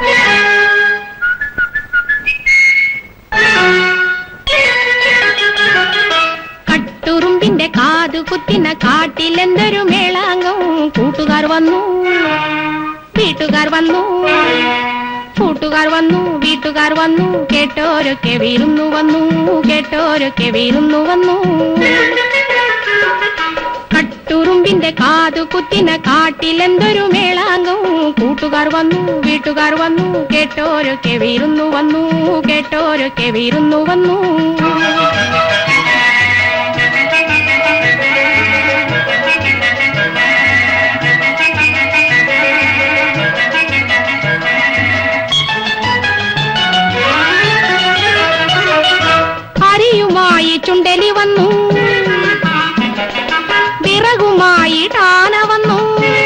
കട്ടുറുമ്പിന്റെ കാതു കുത്തിന കാട്ടിലെന്തൊരു മേളാങ്ങും കൂട്ടുകാർ വന്നു വീട്ടുകാർ വന്നു കൂട്ടുകാർ വന്നു വീട്ടുകാർ വന്നു കേട്ടോരൊക്കെ വീരുന്നു വന്നു കേട്ടോരൊക്കെ വീരുന്നു വന്നു കട്ടുറുമ്പിന്റെ കാതു കുത്തിന കാട്ടിലെന്തൊരു മേളാങ്ങും കൂട്ടുകാർ വന്നു വീട്ടുകാർ വന്നു കേട്ടോരൊക്കെ വീരുന്നു വന്നു കേട്ടോരൊക്കെ വീരുന്നു വന്നു അരിയുമായി ചുണ്ടലി വന്നു വിറകുമായി ടാന വന്നു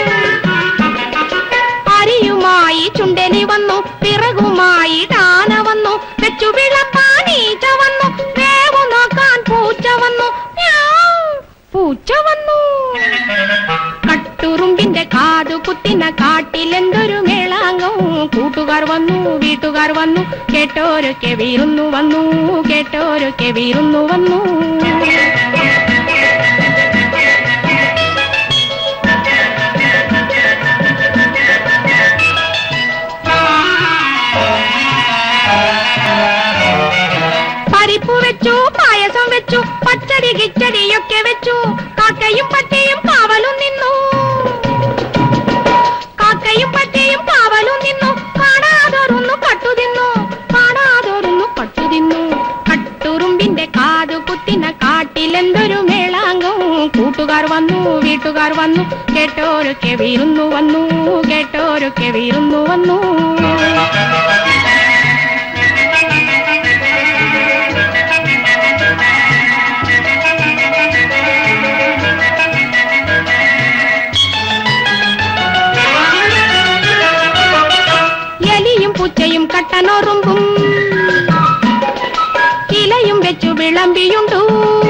അരിയുമായി ചുണ്ടലി വന്നു വിറകുമായി ടാന വന്നു വെച്ചു വിളപ്പാനീച്ച വന്നു വേവു നോക്കാൻ പൂച്ച വന്നു മ്യാവ്. പൂച്ച വന്നു കട്ടുറുമ്പിന്റെ കാതു കുത്തിന കാട്ടിലെന്തൊരു മേളാങ്ങും കൂട്ടുകാർ വന്നു വീട്ടുകാർ വന്നു കേട്ടോരൊക്കെ വീരുന്നു വന്നു കേട്ടോരൊക്കെ വീരുന്നു വന്നു പരിപ്പ് വെച്ചു പായസം വെച്ചു പച്ചടി കിച്ചടിയൊക്കെ വെച്ചു കാക്കയും പട്ടിയും കാവലും നിന്നു കാക്കയും പട്ടിയും കാവലും നിന്നു കാണാതൊരുന്നു കട്ടു തിന്നു കാണാതൊരുന്നു കട്ടു തിന്നു കട്ടുറുമ്പിന്റെ കാതു കുത്തിന കാട്ടിലെന്തൊരു മേളാങ്കം കൂട്ടുകാർ വന്നു വീട്ടുകാർ വന്നു കേട്ടോരൊക്കെ വീരുന്നു വന്നു കേട്ടോരൊക്കെ വീരുന്നു വന്നു എലിയും പൂച്ചയും കട്ടനൊറുമ്പും ഇലയും വെച്ചു വിളമ്പിയുണ്ടു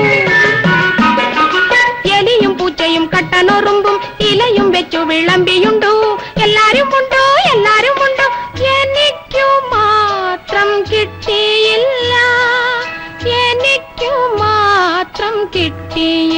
എലിയും പൂച്ചയും കട്ടനൊറുമ്പും ഇലയും വെച്ചു വിളമ്പിയുണ്ടു എല്ലാരും ഉണ്ടോ എല്ലാരും ഉണ്ടോ എനിക്കു മാത്രം കിട്ടിയില്ല എനിക്കു മാത്രം കിട്ടിയില്ല